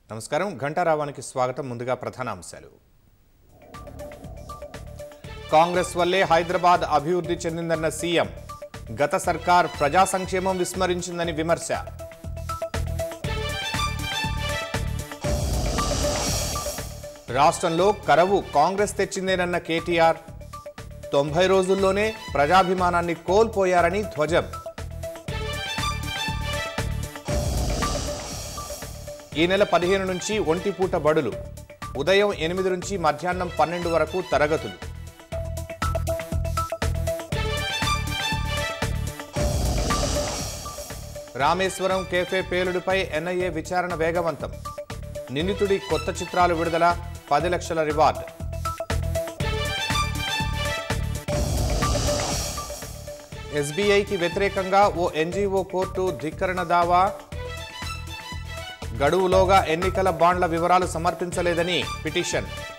నమస్కారం ఘంటారావానికి స్వాగతం ముందుగా ప్రధాన అంశాలు కాంగ్రెస్ వల్లే హైదరాబాద్ అభివృద్ధి చెందిందన్న సీఎం గత సర్కార్ ప్రజా సంక్షేమం విస్మరించిందని విమర్శ రాష్ట్రంలో కరవు కాంగ్రెస్ తెచ్చిందేనన్న కేటీఆర్ తొంభై రోజుల్లోనే ప్రజాభిమానాన్ని కోల్పోయారని ధ్వజం ఈ నెల పదిహేను నుంచి ఒంటిపూట బడులు ఉదయం ఎనిమిది నుంచి మధ్యాహ్నం పన్నెండు వరకు తరగతులు రామేశ్వరం కేఫే పేలుడుపై ఎన్ఐఏ విచారణ వేగవంతం నిందితుడి కొత్త చిత్రాలు విడుదల పది లక్షల రివార్డ్ ఎస్బీఐకి వ్యతిరేకంగా ఓ ఎన్జీఓ కోర్టు ధిక్కరణ దావా గడువులోగా ఎన్నికల బాండ్ల వివరాలు సమర్పించలేదని పిటిషన్